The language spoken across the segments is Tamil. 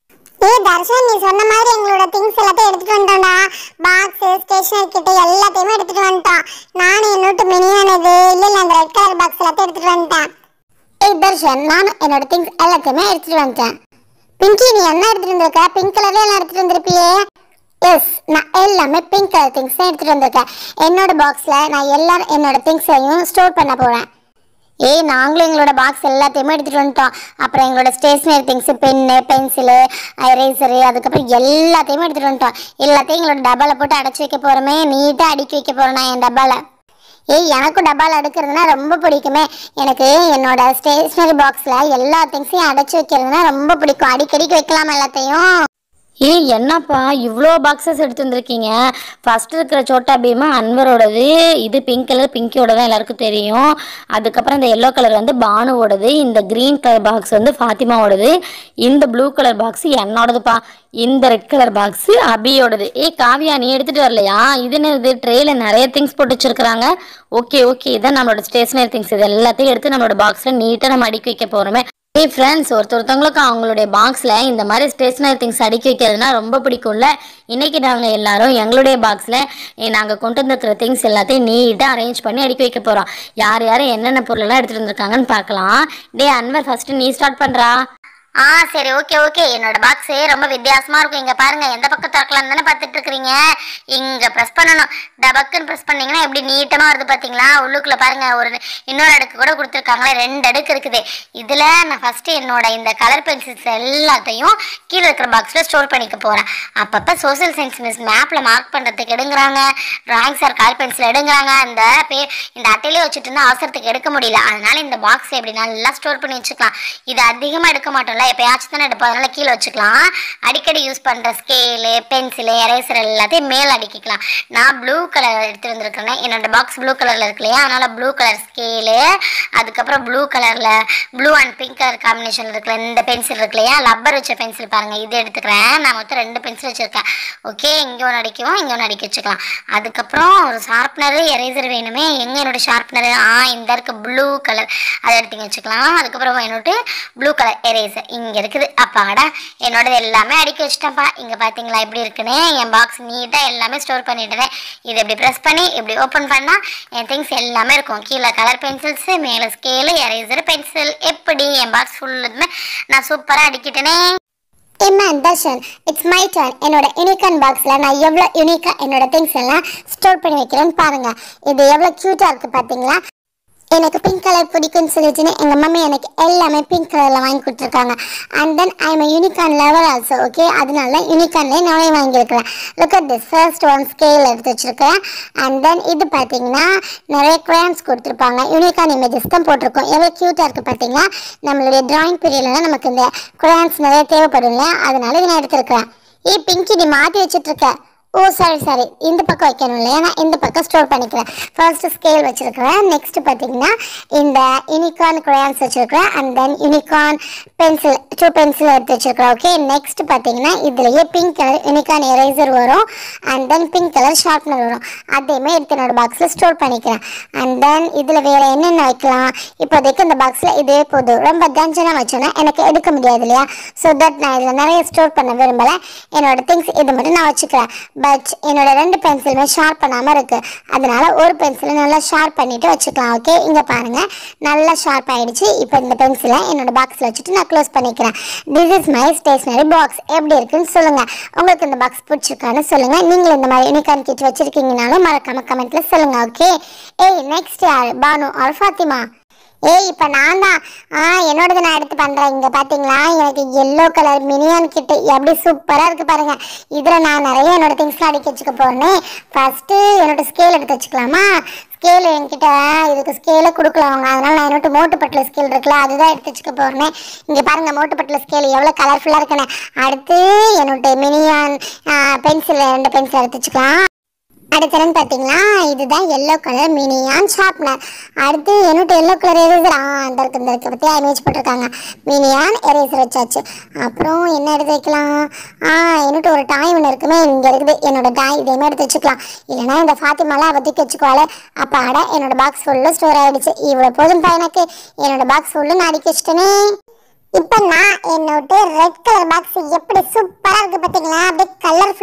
ஏய் தர்ஷன் நீ சொன்ன மாதிரி எங்களோட திங்ஸ் எல்லாத்தையும் எடுத்துட்டு வந்துட்டோம்டா பாக்ஸ் ஸ்டேஷனரி கிட்ட எல்லாத்தையுமே எடுத்துட்டு வந்துட்டோம் நானும் என்னோட மினியானது இல்ல இல்ல அந்த ரெட் கலர் பாக்ஸ் எல்லாத்தையும் எடுத்துட்டு வந்துட்டேன் ஏய் தர்ஷன் நானும் என்னோட திங்ஸ் எல்லாத்தையுமே எடுத்துட்டு வந்துட்டேன் பிங்கி நீ என்ன எடுத்துட்டு வந்திருக்க பிங்க் கலர்ல எல்லாம் எடுத்துட்டு வந்திருப்பியே எஸ் நான் எல்லாமே பிங்க் கலர் திங்ஸ் தான் எடுத்துட்டு வந்திருக்கேன் என்னோட பாக்ஸ்ல நான் எல்லா என்னோட திங்ஸையும் ஸ்டோர் பண்ண போறேன் ஏய் நாங்களும் எங்களோட பாக்ஸ் எல்லாத்தையுமே எடுத்துகிட்டு வந்துட்டோம் அப்புறம் எங்களோட stationery things pen pencil eraser அதுக்கப்புறம் எல்லாத்தையுமே எடுத்துகிட்டு வந்துட்டோம் எல்லாத்தையும் எங்களோட டப்பாவில் போட்டு அடைச்சி வைக்க போகிறோமே நீட்டாக அடுக்கி வைக்க போகிறோம் நான் என் டப்பாவில் ஏய் எனக்கும் டப்பாவில் அடுக்கிறதுனா ரொம்ப பிடிக்குமே எனக்கு என்னோட ஸ்டேஷ்னரி பாக்ஸில் எல்லா திங்ஸையும் அடைச்சி வைக்கிறதுனா ரொம்ப பிடிக்கும் அடிக்கடிக்கு வைக்கலாம் எல்லாத்தையும் ஏய் என்னப்பா இவ்வளோ பாக்ஸஸ் எடுத்து வந்திருக்கீங்க ஃபர்ஸ்ட் இருக்கிற சோட்டா பீமா அன்வரோடது இது பிங்க் கலர் பிங்கியோட தான் எல்லாருக்கும் தெரியும் அதுக்கப்புறம் இந்த எல்லோ கலர் வந்து பானுவோடது இந்த க்ரீன் கலர் பாக்ஸ் வந்து ஃபாத்திமாவோடது இந்த ப்ளூ கலர் பாக்ஸ் என்னோடதுப்பா இந்த ரெட் கலர் பாக்ஸ் அபியோடது ஏய் காவியா நீ எடுத்துட்டு வரலையா இது என்ன இது ட்ரேல நிறைய திங்ஸ் போட்டு வச்சிருக்காங்க ஓகே ஓகே இதான் நம்மளோட ஸ்டேஷனரி திங்ஸ் இது எல்லாத்தையும் எடுத்து நம்மளோட பாக்ஸில் நீட்டாக நம்ம அடுக்கி வைக்க போகிறோமே ஏய் ஃப்ரெண்ட்ஸ் ஒருத்தர் ஒருத்தவங்களுக்கு அவங்களுடைய பாக்ஸில் இந்த மாதிரி ஸ்டேஷனரி திங்ஸ் அடுக்கி வைக்கிறதுனா ரொம்ப பிடிக்கும்ல இன்னைக்கு நாங்கள் எல்லாரும் எங்களுடைய பாக்ஸில் நாங்கள் கொண்டு வந்திருக்கிற திங்ஸ் எல்லாத்தையும் நீட்டாக அரேஞ்ச் பண்ணி அடுக்கி வைக்க போகிறோம் யார் யார் என்னென்ன பொருளெல்லாம் எடுத்துகிட்டு வந்திருக்காங்கன்னு பார்க்கலாம் டே அன்வர் ஃபஸ்ட்டு நீ ஸ்டார்ட் பண்ணுறா ஆ சரி ஓகே ஓகே என்னோட பாக்ஸ் ரொம்ப வித்தியாசமா இருக்கும் இங்க பாருங்க எந்த பக்கம் திறக்கலாம் தானே பார்த்துட்டு இருக்கிறீங்க இங்க ப்ரெஸ் பண்ணணும் டபக்குன்னு ப்ரெஸ் பண்ணீங்கன்னா எப்படி நீட்டமா வருது பாத்தீங்களா உள்ளுக்குள்ள பாருங்க ஒரு இன்னொரு அடுக்கு கூட கொடுத்துருக்காங்களே ரெண்டு அடுக்கு இருக்குது இதுல நான் ஃபர்ஸ்ட் என்னோட இந்த கலர் பென்சில்ஸ் எல்லாத்தையும் கீழே இருக்கிற பாக்ஸ்ல ஸ்டோர் பண்ணிக்க போறேன் அப்பப்ப சோசியல் சயின்ஸ் மிஸ் மேப்ல மார்க் பண்றதுக்கு எடுங்கிறாங்க டிராயிங் சார் கலர் பென்சில் எடுங்கிறாங்க அந்த பே இந்த அட்டையிலே வச்சுட்டு இருந்தா அவசரத்துக்கு எடுக்க முடியல அதனால இந்த பாக்ஸ் எப்படி நல்லா ஸ்டோர் பண்ணி வச்சுக்கலாம் இது அதிகமாக எடுக்க மாட்டோம்ல எப்பயாச்சும் தானே எடுப்போம் அதனால கீழே வச்சுக்கலாம் அடிக்கடி யூஸ் பண்ணுற ஸ்கேலு பென்சிலு எரேசர் எல்லாத்தையும் மேலே அடுக்கிக்கலாம் நான் ப்ளூ கலர் எடுத்து வந்திருக்கேன் என்னோட பாக்ஸ் ப்ளூ கலரில் இருக்கு இல்லையா அதனால ப்ளூ கலர் ஸ்கேலு அதுக்கப்புறம் ப்ளூ கலரில் blue and pink colour combination இருக்குல்ல இந்த பென்சில் இருக்கு இல்லையா லப்பர் வச்ச பென்சில் பாருங்க இது எடுத்துக்கிறேன் நான் மொத்தம் ரெண்டு பென்சில் வச்சிருக்கேன் ஓகே இங்கே ஒன்று அடிக்கவும் இங்கே ஒன்று அடிக்க வச்சுக்கலாம் அதுக்கப்புறம் ஒரு ஷார்ப்னர் எரேசர் வேணுமே எங்கே என்னோட ஷார்ப்னர் ஆ இந்த இருக்கு ப்ளூ கலர் அதை எடுத்து வச்சுக்கலாம் அதுக்கப்புறம் என்னோட ப்ளூ கலர் எரேசர் இங்கே இருக்குது அப்பாடா என்னோட எல்லாமே அடுக்கி வச்சிட்டேன்ப்பா இங்கே பார்த்தீங்களா எப்படி இருக்குன்னு என் பாக்ஸ் நீட்டாக எல்லாமே ஸ்டோர் பண்ணிட்டேன் இதை இப்படி ப்ரெஸ் பண்ணி இப்படி ஓப்பன் பண்ணால் என் திங்ஸ் எல்லாமே இருக்கும் கீழே கலர் பென்சில்ஸு மேலே ஸ்கேலு எரேசர் பென்சில் எப்படி என் பாக்ஸ் ஃபுல்லுமே நான் சூப்பராக அடிக்கிட்டேனே Imman Darshan it's my turn என்னோட யூனிகான் பாக்ஸில் நான் எவ்வளோ யூனிக்காக என்னோட திங்ஸ் எல்லாம் ஸ்டோர் பண்ணி வைக்கிறேன்னு பாருங்க இது எவ்வளோ க்யூட்டாக இருக்குது பார்த்தீங்களா எனக்கு பிங்க் கலர் பிடிக்கும்னு சொல்லிட்டுன்னு எங்கள் மம்மி எனக்கு எல்லாமே பிங்க் கலரில் வாங்கி கொடுத்துருக்காங்க and then I am unicorn lover also okay அதனால யூனிகான்லேயே நானே வாங்கியிருக்கிறேன் look at this first one scale எடுத்து வச்சிருக்கேன் அண்ட் தென் இது பார்த்தீங்கன்னா நிறைய கிராம்ஸ் கொடுத்துருப்பாங்க யூனிகான் இமேஜஸ் தான் போட்டிருக்கோம் எவ்வளோ க்யூட்டாக இருக்குது பார்த்தீங்களா நம்மளுடைய டிராயிங் பீரியட்லாம் நமக்கு இந்த கிராம்ஸ் நிறைய தேவைப்படும் இல்லையா அதனால இதை நான் எடுத்திருக்கிறேன் ஏய் பிங்கி நீ மாற்றி வச்சிட்டு இருக்க ஓ சாரி சாரி இந்த பக்கம் வைக்கணும் இல்லையா நான் இந்த பக்கம் ஸ்டோர் பண்ணிக்கிறேன் ஃபர்ஸ்ட் ஸ்கேல் வச்சிருக்கிறேன் நெக்ஸ்ட் பார்த்தீங்கன்னா இந்த யூனிகார்ன் crayons வச்சிருக்கிறேன் and then unicorn pencil two pencil எடுத்து வச்சிருக்கிறேன் ஓகே நெக்ஸ்ட் பார்த்தீங்கன்னா இதுலயே பிங்க் கலர் யூனிகார்ன் எரேசர் வரும் and then pink colour sharpener வரும் அதையுமே எடுத்து என்னோட பாக்ஸில் ஸ்டோர் பண்ணிக்கிறேன் அண்ட் தென் இதில் வேற என்னென்ன வைக்கலாம் இப்போதைக்கு இந்த பாக்ஸில் இதே போதும் ரொம்ப கஞ்சனா வச்சோன்னா எனக்கு எடுக்க முடியாது இல்லையா ஸோ தட் நான் இதில் நிறைய ஸ்டோர் பண்ண விரும்பலை என்னோட திங்ஸ் இது மட்டும் நான் வச்சுக்கிறேன் பட் என்னோட ரெண்டு பென்சிலுமே ஷார்ப் பண்ணாமல் இருக்குது அதனால ஒரு பென்சிலை நல்லா ஷார்ப் பண்ணிட்டு வச்சுக்கலாம் ஓகே இங்கே பாருங்கள் நல்லா ஷார்ப் ஆயிடுச்சு இப்போ இந்த பென்சிலை என்னோட பாக்ஸில் வச்சுட்டு நான் க்ளோஸ் பண்ணிக்கிறேன் this is my stationery box எப்படி இருக்குன்னு சொல்லுங்கள் உங்களுக்கு இந்த பாக்ஸ் பிடிச்சிருக்கான்னு சொல்லுங்கள் நீங்களும் இந்த மாதிரி யூனிகார்ன் கிட் வச்சுருக்கீங்கனாலும் மறக்காம கமெண்ட்டில் சொல்லுங்கள் ஓகே ஏய் நெக்ஸ்ட் யார் பானு ஆர் ஃபாத்திமா ஏய் இப்போ நான் தான் ஆ என்னோடது நான் எடுத்து பண்ணுறேன் இங்கே பார்த்தீங்களா எனக்கு எல்லோ கலர் மினியான் கிட்ட எப்படி சூப்பராக இருக்குது பாருங்க இதில் நான் நிறைய என்னோட திங்ஸ்லாம் அடிக்க வச்சுக்க போகிறேன் ஃபஸ்ட்டு என்னோட ஸ்கேல் எடுத்து வச்சுக்கலாமா ஸ்கேல் என்கிட்ட இதுக்கு ஸ்கேலே கொடுக்கல அவங்க அதனால நான் என்னோட மோட்டுப்பட்டில் ஸ்கேல் இருக்குல்ல அதுதான் எடுத்து வச்சுக்க போகிறேன் இங்கே பாருங்கள் மோட்டுப்பட்டில் ஸ்கேல் எவ்வளோ கலர்ஃபுல்லாக இருக்குன்னு அடுத்து என்னோட மினியான் பென்சில் ரெண்டு பென்சில் எடுத்து வச்சுக்கலாம் அடுத்ததுன்னு பார்த்தீங்களா இதுதான் எல்லோ கலர் மினியான் ஷார்ப்னர் அடுத்து என்னோட எல்லோ கலர் எரேசர் ஆ அந்த இருக்கு இந்த இருக்கு பற்றியா இமேஜ் போட்டிருக்காங்க மினியான் எரேசர் வச்சாச்சு அப்புறம் என்ன எடுத்து வைக்கலாம் ஆ என்னோட ஒரு டாய் ஒன்று இருக்குமே இங்கே இருக்குது என்னோட டாய் இதையுமே எடுத்து வச்சுக்கலாம் இல்லைன்னா இந்த ஃபாத்திமாலாம் அவ தூக்கி வச்சுக்குவாள் அப்போ அட என்னோட பாக்ஸ் ஃபுல்லாக ஸ்டோர் ஆகிடுச்சு இவ்வளோ போதும் எனக்கு என்னோட பாக்ஸ் ஃபுல்லு நான் அடிக்க வச்சிட்டேனே இப்போ நான் என்னோட ரெட் கலர் பாக்ஸ் எப்படி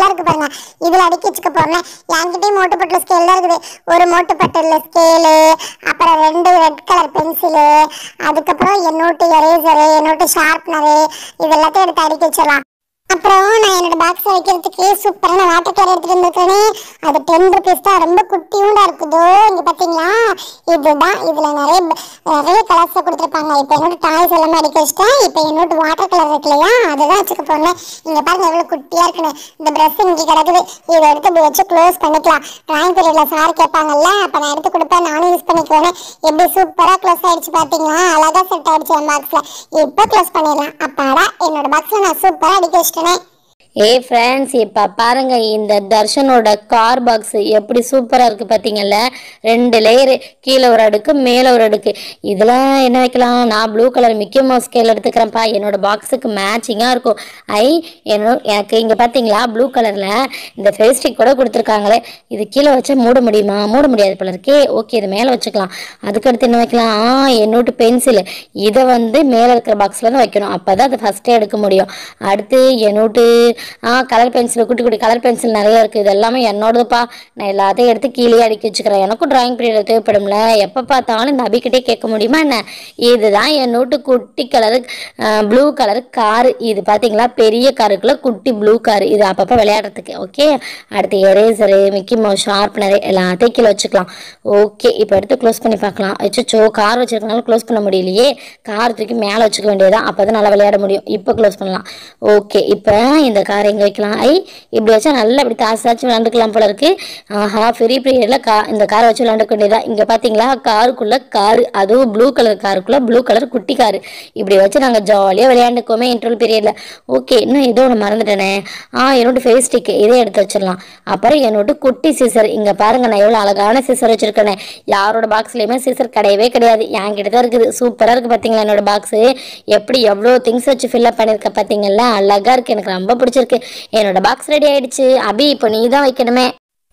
ஸ்கேல்லாம் இருக்கு பாருங்க இதுல அடுக்கி வச்சுக்க போறேன் என்கிட்டயும் மோட்டு பட்டுல ஸ்கேல் தான் இருக்குது ஒரு மோட்டு பட்டுல ஸ்கேலு அப்புறம் ரெண்டு ரெட் கலர் பென்சிலு அதுக்கப்புறம் என்னோட்டு எரேசரு என்னோட்டு ஷார்ப்னரு இது எல்லாத்தையும் எடுத்து அடுக்கி வச்சிடலாம் அப்புறம் நான் என்னோட பாக்ஸ் வைக்கிறதுக்கு சூப்பரான வாட்டர் கலர் எடுத்துட்டு வந்திருக்கேனே அது டென் ருபீஸ் தான் ரொம்ப குட்டியூண்டா இருக்குதோ இங்க பாத்தீங்களா இதுதான் இதுல நிறைய ப- நிறைய கலர்ஸ் கொடுத்துருப்பாங்க இப்போ என்னோட டாய்ஸ் எல்லாமே அடிக்க வச்சிட்டேன் இப்போ என்னோட வாட்டர் கலர் இருக்கு இல்லையா அதுதான் வச்சுக்க போறேன் இங்க பாருங்க எவ்வளவு குட்டியா இருக்குன்னு இந்த பிரஷ் இங்க கிடக்குது இதை எடுத்து இப்படி வச்சு க்ளோஸ் பண்ணிக்கலாம் டிராயிங் பீரியட்ல சார் கேட்பாங்கல்ல அப்ப நான் எடுத்து கொடுப்பேன் நானும் யூஸ் பண்ணிக்குவேன் எப்படி சூப்பரா க்ளோஸ் ஆயிடுச்சு பாத்தீங்களா அழகா செட் ஆயிடுச்சு என் பாக்ஸ்ல இப்போ க்ளோஸ் பண்ணிடலாம் அப்பாடா என்னோட பாக்ஸ்ல நான் சூப்பரா அடிக்க வச்சிட்டேனே ஏ ஃப்ரெண்ட்ஸ் இப்போ பாருங்க இந்த தர்ஷனோட கார் பாக்ஸ் எப்படி சூப்பராக இருக்குது பார்த்தீங்கல்ல ரெண்டு லேயரு கீழே ஒரு அடுக்கு மேலே ஒரு அடுக்கு இதெல்லாம் என்ன வைக்கலாம் நான் blue colour Mickey Mouse scale எடுத்துக்கிறேன்ப்பா என்னோட பாக்ஸுக்கு மேட்சிங்காக இருக்கும் ஐ என்னோட எனக்கு இங்கே பார்த்தீங்களா ப்ளூ கலரில் இந்த ஃபேஸ்டிக் கூட கொடுத்துருக்காங்களே இது கீழே வச்சா மூட முடியுமா மூட முடியாது போல இருக்கே ஓகே இது மேலே வச்சுக்கலாம் அதுக்கடுத்து என்ன வைக்கலாம் ஆ என்னோட பென்சில் இதை வந்து மேலே இருக்கிற பாக்ஸில் தான் வைக்கணும் அப்போ தான் அதை ஃபஸ்ட்டே எடுக்க முடியும் அடுத்து என்னோட்டு ஆ கலர் பென்சில் குட்டி குட்டி கலர் பென்சில் நிறைய இருக்குது இது எல்லாமே என்னோடதுப்பா நான் எல்லாத்தையும் எடுத்து கீழே அடுக்கி வச்சுக்கிறேன் எனக்கும் டிராயிங் பீரியட் தேவைப்படும்ல எப்போ பார்த்தாலும் இந்த அபிக்கிட்டே கேட்க முடியுமா என்ன இதுதான் என்னோட்டு குட்டி கலரு ப்ளூ கலர் காரு இது பார்த்தீங்களா பெரிய காருக்குள்ள குட்டி ப்ளூ காரு இது அப்பப்போ விளையாடுறதுக்கு ஓகே அடுத்து எரேசரு மிக்கி மவுஸ் ஷார்ப்னரு எல்லாத்தையும் கீழே வச்சுக்கலாம் ஓகே இப்போ எடுத்து க்ளோஸ் பண்ணி பார்க்கலாம் அச்சோ கார் வச்சிருக்கனால க்ளோஸ் பண்ண முடியலையே கார் தூக்கி மேலே வச்சுக்க வேண்டியதுதான் அப்போ தான் நல்லா விளையாட முடியும் இப்போ க்ளோஸ் பண்ணலாம் ஓகே இப்போ இந்த கார் எங்கே வைக்கலாம் ஐ இப்படி வச்சா நல்லா இப்படி தாசி தாச்சு விளாண்டுக்கலாம் போல இருக்கு ஆஹா ஃப்ரீ பீரியடில் கா இந்த காரை வச்சு விளாண்டுக்க வேண்டியதான் இங்கே பார்த்தீங்களா காருக்குள்ள காரு அதுவும் ப்ளூ கலர் காருக்குள்ள ப்ளூ கலர் குட்டி காரு இப்படி வச்சு நாங்கள் ஜாலியாக விளையாண்டுக்கோமே இன்டர்வல் பீரியடில் ஓகே இன்னும் ஏதோ ஒன்று மறந்துட்டேனே ஆ என்னோட ஃபேஸ் ஸ்டிக்கு இதை எடுத்து வச்சிடலாம் அப்புறம் என்னோட குட்டி சிசர் இங்கே பாருங்க நான் எவ்வளோ அழகான சிசர் வச்சிருக்கேனே யாரோட பாக்ஸ்லையுமே சிசர் கிடையவே கிடையாது என்கிட்ட தான் இருக்குது சூப்பராக இருக்குது பார்த்தீங்களா என்னோட பாக்ஸு எப்படி எவ்வளோ திங்ஸ் வச்சு ஃபில்அப் பண்ணியிருக்க பார்த்தீங்களா அழகாக இருக்குது எனக்கு ரொம்ப பிடிச்சிருக்கு என்னோட பாக்ஸ் ரெடி ஆயிடுச்சு அபி இப்போ நீ தான் வைக்கணுமே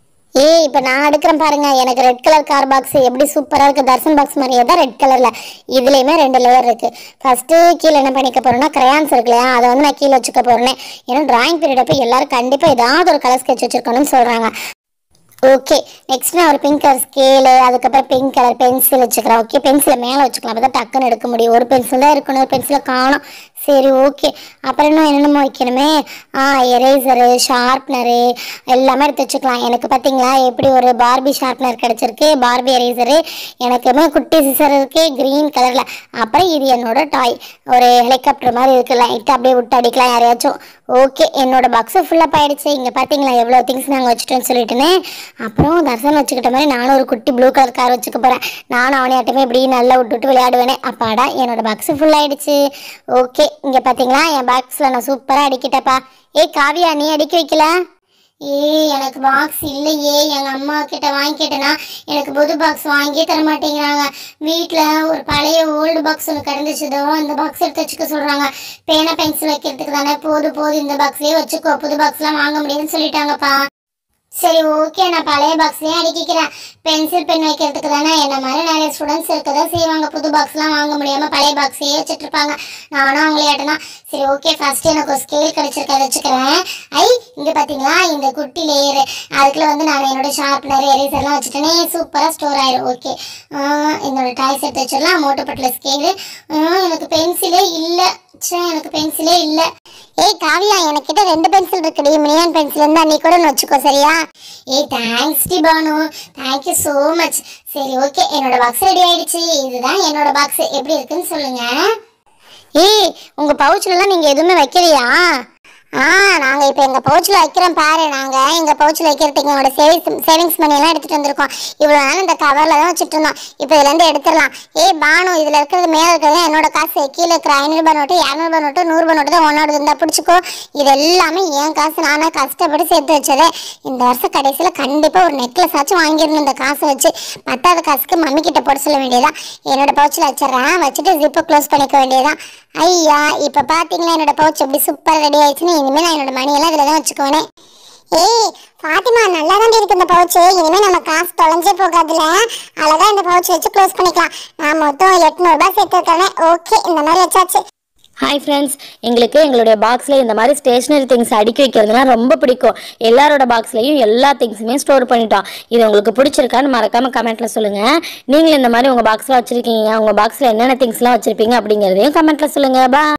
ஏய் இப்போ நான் எடுக்கிறேன் பாருங்க எனக்கு ரெட் கலர் கார் பாக்ஸ் எப்படி சூப்பராக இருக்கு தர்சன் பாக்ஸ் மாதிரியே தான் ரெட் கலரில் இதுலேயுமே ரெண்டு லேயர் இருக்கு ஃபர்ஸ்ட்டு கீழே என்ன பண்ணிக்க போறேன்னா கிரையான்ஸ் இருக்கு இல்லையா அதை வந்து நான் கீழே வச்சுக்க போறேன் ஏன்னா டிராயிங் பீரியட் அப்போ எல்லாரும் கண்டிப்பாக ஏதாவது ஒரு கலர் ஸ்கெட்ச் வச்சிருக்கணும்னு சொல்கிறாங்க ஓகே நெக்ஸ்ட் நான் ஒரு பிங்க் கலர் ஸ்கேலு அதுக்கப்புறம் பிங்க் கலர் பென்சில் வச்சுக்கிறேன் ஓகே பென்சிலை மேலே வச்சுக்கலாம் அப்போ தான் டக்குன்னு எடுக்க முடியும் ஒரு பென்சில் தான் இருக்கணும் ஒரு பென்சிலை காணும் சரி ஓகே அப்புறம் இன்னும் என்னென்னமோ வைக்கணுமே ஆ எரேசரு ஷார்ப்னரு எல்லாமே எடுத்து வச்சுக்கலாம் எனக்கு பார்த்தீங்களா எப்படி ஒரு பார்பி ஷார்ப்னர் கிடச்சிருக்கு பார்பி எரேசரு எனக்குமே குட்டி சிசர் இருக்கு க்ரீன் கலரில் அப்புறம் இது என்னோட டாய் ஒரு ஹெலிகாப்டர் மாதிரி இருக்கு லைட்டாக அப்படியே விட்டு அடிக்கலாம் யாரையாச்சும் ஓகே என்னோட பாக்ஸு ஃபுல்லப் ஆயிடுச்சு இங்கே பார்த்தீங்களா எவ்வளோ திங்ஸ் நாங்கள் வச்சுட்டோன்னு சொல்லிட்டுனே அப்புறம் தர்சன் வச்சுக்கிட்ட மாதிரி நானும் ஒரு குட்டி ப்ளூ கலர் கார் வச்சுக்க போகிறேன் நானும் அவனையாட்டமே இப்படி நல்லா விட்டு விட்டு விளையாடுவேனே அப்பாடா என்னோட பாக்ஸு ஃபுல் ஆயிடுச்சு ஓகே இங்கே பார்த்தீங்களா என் பாக்ஸில் நான் சூப்பராக அடிக்கிட்டப்பா ஏய் காவியா நீ அடிக்க வைக்கல ஏய் எனக்கு பாக்ஸ் இல்லையே எங்கள் அம்மா கிட்ட வாங்கிக்கிட்டேன்னா எனக்கு புது பாக்ஸ் வாங்கியே தர மாட்டேங்கிறாங்க வீட்டில் ஒரு பழைய ஓல்டு பாக்ஸ் ஒன்று கிடந்துச்சுதோ அந்த பாக்ஸ் எடுத்து வச்சுக்க சொல்கிறாங்க பேனா பென்சில் வைக்கிறதுக்கு தானே போது போது இந்த பாக்ஸ்லேயே வச்சுக்கோ புது பாக்ஸ்லாம் வாங்க முடியாதுன்னு சொல்லிட்டாங்கப்பா சரி ஓகே நான் பழைய பாக்ஸ்லயே அடிக்கிறேன் பென்சில் பென் வைக்கிறதுக்கு தானே என்ன மாதிரி நிறைய ஸ்டூடெண்ட்ஸ் இருக்கதா செய்வாங்க புது பாக்ஸ்லாம் வாங்க முடியாம பழைய பாக்ஸையே வச்சுட்டு இருப்பாங்க நானும் அவங்களே சரி ஓகே ஃபர்ஸ்ட் எனக்கு ஒரு ஸ்கேல் கிடைச்சிருக்கு அதை வச்சுக்கிறேன் ஐ இங்க பாத்தீங்களா இந்த குட்டி லேயர் அதுக்குள்ள வந்து நான் என்னோட ஷார்ப்னர் எரேசர்லாம் வச்சுட்டேனே சூப்பரா ஸ்டோர் ஆயிடும் ஓகே என்னோட டாய்ஸ் எடுத்து வச்சிடலாம் மோட்டப்பட்டில் ஸ்கேலு எனக்கு பென்சிலே இல்லை ச்சே எனக்கு பென்சிலே இல்லை ஏய் காவியா எனக்கிட்ட ரெண்டு பென்சில் இருக்குடி மினியான் பென்சில் இருந்தா நீ கூட ஒன்று வச்சுக்கோ சரியா ஏய் தேங்க்ஸ் டி பானு தேங்க்யூ ஸோ மச் சரி ஓகே என்னோட பாக்ஸ் ரெடி ஆயிடுச்சு இதுதான் என்னோட பாக்ஸ் எப்படி இருக்குன்னு சொல்லுங்க ஏய் உங்க பவுச்லலாம் நீங்க எதுவுமே வைக்கலையா ஆ நாங்க இப்போ எங்க பவுச்ல வைக்கிறோம் பாரு நாங்க எங்க பவுச்ல வைக்கிறதுக்கு எங்களோட சேவிங்ஸ் சேவிங்ஸ் மணி எல்லாம் எடுத்துட்டு வந்திருக்கோம் இவ்வளவு நாள் இந்த கவர்ல தான் வச்சுட்டு இருந்தோம் இப்போ இதுல இருந்து எடுத்துடலாம் ஏய் பானு இதுல இருக்கிறது மேல இருக்கிறது என்னோட காசு கீழே இருக்கிற ஐநூறுபா நோட்டு இரநூறுபா நோட்டு நூறுபா நோட்டு தான் உன்னோட இருந்தா பிடிச்சிக்கோ இது எல்லாமே என் காசு நானா கஷ்டப்பட்டு சேர்த்து வச்சதே இந்த வருஷம் கடைசியில கண்டிப்பா ஒரு நெக்லஸ் ஆச்சும் வாங்கிடணும் இந்த காசை வச்சு பத்தாவது காசுக்கு மம்மி கிட்ட போட சொல்ல வேண்டியதா என்னோட பவுச்ல வச்சிடறேன் வச்சுட்டு ஜிப்பை க்ளோஸ் பண்ணிக்க வேண்டியதான் ஐயா இப்ப பாத்தீங்களா என்னோட பவுச் எப்படி சூப்பர் ரெடி ஆயிடுச்சுன்னு இனிமே நான் என்னோட மணியெல்லாம் இதுல தான் வச்சுக்குவேனே ஏய் ஃபாத்திமா நல்லா தான் இருக்கு இந்த பவுச்சு இனிமே நம்ம காசு தொலைஞ்சே போகாதுல அழகா இந்த பவுச் வச்சு க்ளோஸ் பண்ணிக்கலாம் நான் மொத்தம் எட்நூறுபா சேர்த்து வைக்கிறேன் ஓகே இந்த மாதிரி வச்சாச்சு ஹாய் ஃப்ரெண்ட்ஸ் எங்களுக்கு எங்களுடைய பாக்ஸில் இந்த மாதிரி ஸ்டேஷ்னரி திங்ஸ் அடுக்கி வைக்கிறதுனா ரொம்ப பிடிக்கும் எல்லாரோட பாக்ஸ்லையும் எல்லா திங்ஸுமே ஸ்டோர் பண்ணிட்டோம் இது உங்களுக்கு பிடிச்சிருக்கான்னு மறக்காமல் கமெண்ட்டில் சொல்லுங்கள் நீங்களும் இந்த மாதிரி உங்கள் பாக்ஸில் வச்சுருக்கீங்க உங்கள் பாக்ஸில் என்னென்ன திங்ஸ்லாம் வச்சுருப்பீங்க அப்படிங்கிறதையும் கமெண்ட்டில் சொல்லுங்கள் பா